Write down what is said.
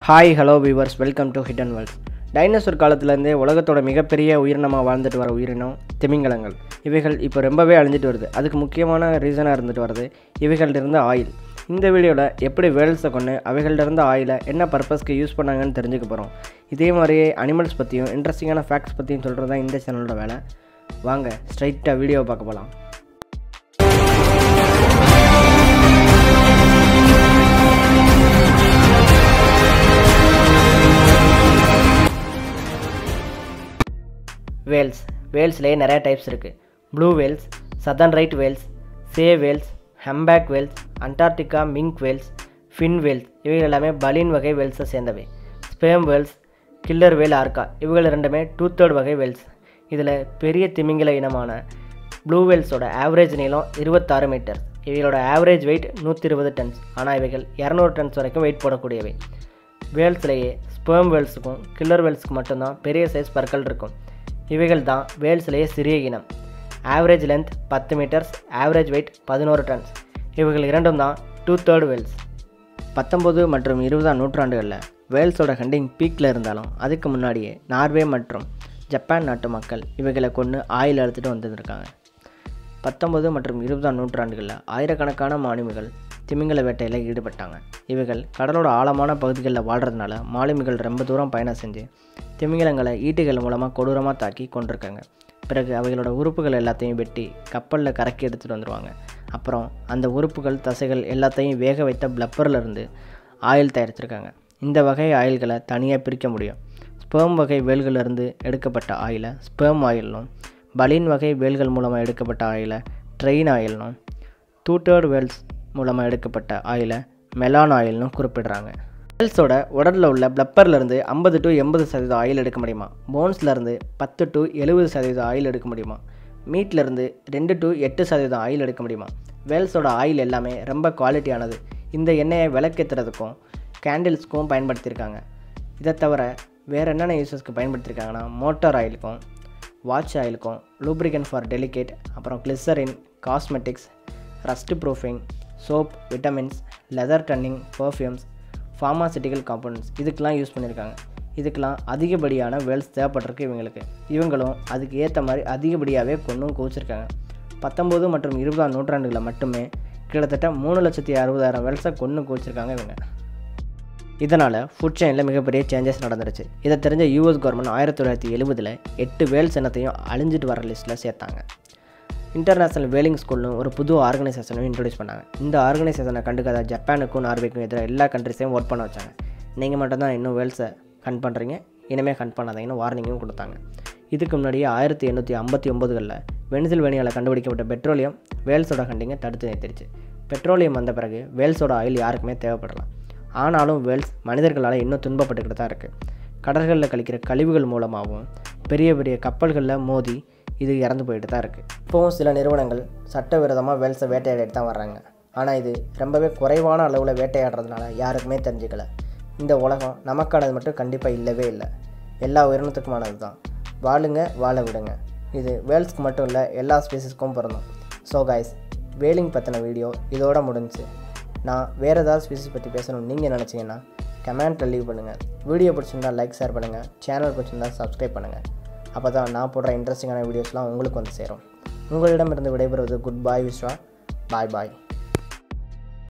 hi hello viewers welcome to hidden world dinosaur காலத்துலேருந்தே உலகத்தோட மிகப்பெரிய உயிரினமாக வாழ்ந்துட்டு வர உயிரினம் திமிங்கலங்கள் இவைகள் இப்போ ரொம்பவே அழிஞ்சிட்டு வருது அதுக்கு முக்கியமான ரீசனாக இருந்துட்டு வருது இவைகள்ட்ட இருந்த ஆயில் இந்த வீடியோவில் எப்படி வேல்ஸை கொண்டு அவைகள்ட்ட இருந்த ஆயிலை என்ன பர்பஸ்க்கு யூஸ் பண்ணாங்கன்னு தெரிஞ்சுக்க போகிறோம் இதே மாதிரியே அனிமல்ஸ் பற்றியும் இன்ட்ரெஸ்டிங்கான ஃபேக்ட்ஸ் பற்றியும் சொல்கிறது தான் இந்த சேனலோட வேலை வாங்க ஸ்ட்ரைட்டாக வீடியோவை பார்க்க போகலாம் வேல்ஸ் வேல்ஸ்லேயே நிறைய டைப்ஸ் இருக்குது blue whales southern right whales sei whales humpback whales Antarctica minke whales fin whales இவைகள் எல்லாமே பலீன் வகை வேல்ஸை சேர்ந்தவை sperm whales killer whale orca இவைகள் ரெண்டுமே டூ தேர்ட் வகை வேல்ஸ் இதில் பெரிய திமிங்கல இனமான ப்ளூ வேல்ஸோட ஆவரேஜ் நீளம் இருபத்தாறு மீட்டர் இவைகளோட ஆவரேஜ் வெயிட் நூற்றி இருபது டன்ஸ் ஆனால் இவைகள் இரநூறு டன்ஸ் வரைக்கும் வெயிட் போடக்கூடியவை வேல்ஸ்லேயே ஸ்பேம் வேல்ஸுக்கும் கில்லர் வேல்ஸுக்கு மட்டும்தான் பெரிய சைஸ் பற்கள் இருக்கும் இவைகள் தான் வேல்ஸ்லேயே சிறிய இனம் ஆவரேஜ் லென்த் பத்து மீட்டர்ஸ் ஆவரேஜ் வெயிட் பதினோரு டன்ஸ் இவைகள் இரண்டும் தான் டூ தேர்ட் வேல்ஸ் பத்தொம்போது மற்றும் இருபதாம் நூற்றாண்டுகளில் வேல்ஸோட ஹண்டிங் பீக்கில் இருந்தாலும் அதுக்கு முன்னாடியே நார்வே மற்றும் ஜப்பான் நாட்டு மக்கள் இவைகளை கொண்டு ஆயில் எடுத்துகிட்டு வந்துருக்காங்க பத்தொன்பது மற்றும் இருபதாம் நூற்றாண்டுகளில் ஆயிரக்கணக்கான மாலுமிகள் திமிங்கல வேட்டையில் ஈடுபட்டாங்க இவைகள் கடலோட ஆழமான பகுதிகளில் வாழ்கிறதுனால மாலுமிகள் ரொம்ப தூரம் பயணம் செஞ்சு திமிங்கலங்களை ஈட்டுகள் மூலமாக கொடூரமாக தாக்கி கொண்டிருக்காங்க பிறகு அவைகளோட உறுப்புகள் எல்லாத்தையும் வெட்டி கப்பலில் கரைக்கி எடுத்துகிட்டு வந்துடுவாங்க அப்புறம் அந்த உறுப்புகள் தசைகள் எல்லாத்தையும் வேக வைத்த பிளப்பரில் இருந்து ஆயில் தயாரிச்சிருக்காங்க இந்த வகை ஆயில்களை தனியாக பிரிக்க முடியும் ஸ்பேம் வகை வேல்களிலிருந்து எடுக்கப்பட்ட ஆயிலை ஸ்பேம் ஆயில்னும் பலீன் வகை வேல்கள் மூலமாக எடுக்கப்பட்ட ஆயிலை ட்ரெயின் ஆயில்னும் டூட்டர்டு வேல்ஸ் மூலமாக எடுக்கப்பட்ட ஆயிலை மெலான் ஆயில்னும் குறிப்பிடுறாங்க வேல்ஸோட உடலில் உள்ள பிளப்பர்லேருந்து ஐம்பது டு எண்பது சதவீதம் ஆயில் எடுக்க முடியுமா போன்ஸ்லேருந்து பத்து டு எழுபது சதவீதம் ஆயில் எடுக்க முடியுமா மீட்லேருந்து ரெண்டு டு எட்டு சதவீதம் ஆயில் எடுக்க முடியுமா வேல்ஸோட ஆயில் எல்லாமே ரொம்ப குவாலிட்டியானது இந்த எண்ணெயை விளக்கேற்றுறதுக்கும் கேண்டில்ஸ்க்கும் பயன்படுத்தியிருக்காங்க இதை தவிர வேறு என்னென்ன யூசஸ்க்கு பயன்படுத்தியிருக்காங்கன்னா மோட்டார் ஆயிலுக்கும் வாட்ச் ஆயிலுக்கும் லூப்ரிகன் ஃபார் டெலிகேட் அப்புறம் glycerine cosmetics rust proofing soap vitamins leather tanning perfumes pharmaceutical compounds இதுக்கெலாம் யூஸ் பண்ணியிருக்காங்க இதுக்கெலாம் அதிகப்படியான வேல்ஸ் தேவைப்பட்டிருக்கு இவங்களுக்கு இவங்களும் அதுக்கு ஏற்ற மாதிரி அதிகப்படியாகவே கொண்டும் குவிச்சிருக்காங்க பத்தொம்போது மற்றும் இருபதாம் நூற்றாண்டுகளில் மட்டுமே கிட்டத்தட்ட மூணு லட்சத்தி அறுபதாயிரம் வேல்ஸை கொண்டு குவிச்சிருக்காங்க இவங்க இதனால் ஃபுட் செயினில் மிகப்பெரிய சேஞ்சஸ் நடந்துருச்சு இதை தெரிஞ்ச யூஎஸ் கவர்மெண்ட் ஆயிரத்தி தொள்ளாயிரத்தி எழுபதில் எட்டு வேல்ஸ் இனத்தையும் அழிஞ்சிட்டு வர லிஸ்ட்டில் சேர்த்தாங்க இன்டர்நேஷ்னல் வேலிங் ஸ்கூல்னு ஒரு புது ஆர்கனைசேஷனும் இன்ட்ரடியூஸ் பண்ணாங்க இந்த ஆர்கனைசேஷனை கண்டுக்காத ஜப்பானுக்கும் நார்வேக்கும் எதிராக எல்லா கண்ட்ரிஸையும் ஒர்க் பண்ண வச்சாங்க நீங்கள் மட்டும்தான் இன்னும் வேல்ஸை கன் பண்ணுறீங்க இனிமேல் கன் பண்ணாதீங்கன்னு வார்னிங்கும் கொடுத்தாங்க இதுக்கு முன்னாடியே ஆயிரத்தி எண்ணூற்றி ஐம்பத்தி ஒம்பதுகளில் வெனிசில்வேனியாவில் கண்டுபிடிக்கப்பட்ட பெட்ரோலியம் வேல்ஸோட ஹண்டிங்கை தடுத்து நிறுத்திடுச்சு பெட்ரோலியம் வந்த பிறகு வேல்ஸோட ஆயில் யாருக்குமே தேவைப்படலாம் ஆனாலும் வேல்ஸ் மனிதர்களால் இன்னும் துன்பப்பட்டுக்கிட்டு தான் இருக்குது கடல்களில் கழிக்கிற கழிவுகள் மூலமாகவும் பெரிய பெரிய கப்பல்களில் மோதி இது இறந்து போயிட்டு தான் இருக்குது இப்போவும் சில நிறுவனங்கள் சட்டவிரோதமாக வேல்ஸை வேட்டையாடிட்டு தான் வர்றாங்க ஆனால் இது ரொம்பவே குறைவான அளவில் வேட்டையாடுறதுனால யாருக்குமே தெரிஞ்சுக்கல இந்த உலகம் நமக்கானது மட்டும் கண்டிப்பாக இல்லவே இல்லை எல்லா உயிரினத்துக்குமானது தான் வாழுங்க வாழ விடுங்க இது வேல்ஸ்க்கு மட்டும் இல்லை எல்லா ஸ்பீசிஸ்க்கும் பிறந்தோம் ஸோ காய்ஸ் வேலிங் பற்றின வீடியோ இதோட முடிஞ்சு நான் வேறு ஏதாவது ஸ்பீசிஸ் பற்றி பேசணும்னு நீங்கள் நினச்சிங்கன்னா கமெண்ட்டில் லீவ் பண்ணுங்கள் வீடியோ பிடிச்சிருந்தா லைக் ஷேர் பண்ணுங்கள் சேனல் பிடிச்சிருந்தா சப்ஸ்கிரைப் பண்ணுங்கள் அப்போ தான் நான் போடுற இன்ட்ரெஸ்டிங்கான வீடியோஸ்லாம் உங்களுக்கு வந்து சேரும் உங்களிடமிருந்து விடைபெறுவது குட் பாய் விஸ்வா பாய் பாய்